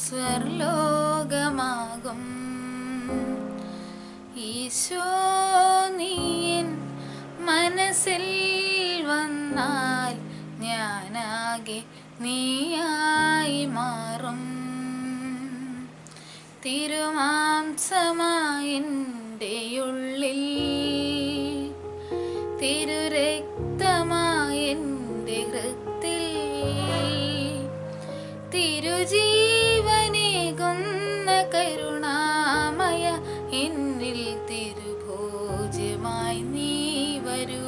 സ്വർലോകമാകും ഈശോ നീയൻ മനസ്സിൽ വന്നാൽ ഞാനാകെ നീയായി മാറും തിരുമാംസമായെൻ്റെ ഉള്ളിൽ തിരുരക്തമായെൻ്റെ ഹൃത്തിൽ തിരുജീവനേകുന്ന കരുണാമയ എന്നിൽ തിരുഭോജ്യമായി നീ വരൂ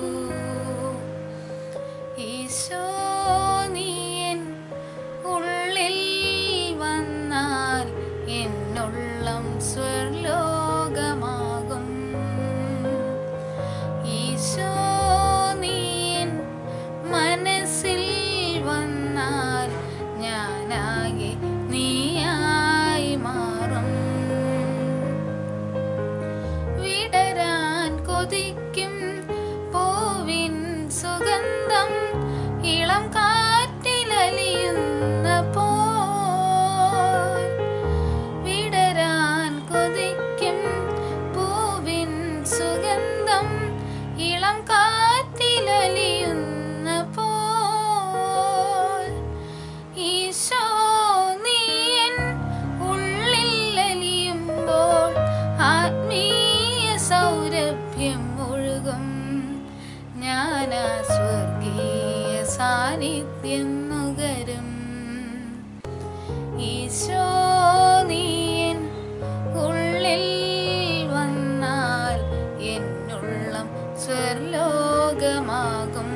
ഈശോ നീയൻ ഉള്ളിൽ വന്നാൽ എന്നുള്ളം സ്വർലോകമാകും ഈശോ നീയൻ മനസ്സിൽ വന്നാൽ ഞാനാകെ നീയായി മാറും വിടരാൻ കൊതിക്കും പൂവിൻ സുഗന്ധം ഇളം കാറ്റിലലിയുന്ന പോൽ വിടരാൻ കൊതിക്കും പൂവിൻ സുഗന്ധം ഇളം കാറ്റിലലിയുന്ന പോൽ ഈശോ നീയൻ ഉള്ളിൽ അലിയുമ്പോൾ ആത്മീയ സൗരഭ്യം ഒഴുകും ഞാൻ ആ സ്വർഗീയ സാന്നിധ്യം നുകരും ഈശോ നീയൻ ഉള്ളിൽ വന്നാൽ എന്നുള്ളം സ്വർലോകമാകും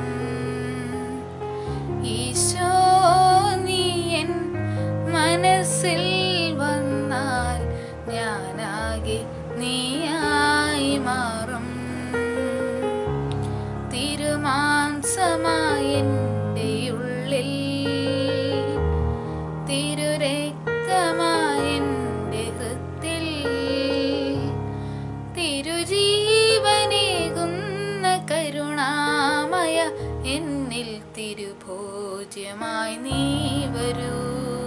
ഈശോ നീയൻ മനസ്സിൽ വന്നാൽ ഞാനാകെ നീയായി മാറും തിരുമാംസമായെൻ്റെ ഉള്ളിൽ തിരുരക്തമായെൻ്റെ ഹൃത്തിൽ തിരുജീവനേകുന്ന കരുണാമയ എന്നിൽ തിരുഭോജ്യമായി നീ വരൂ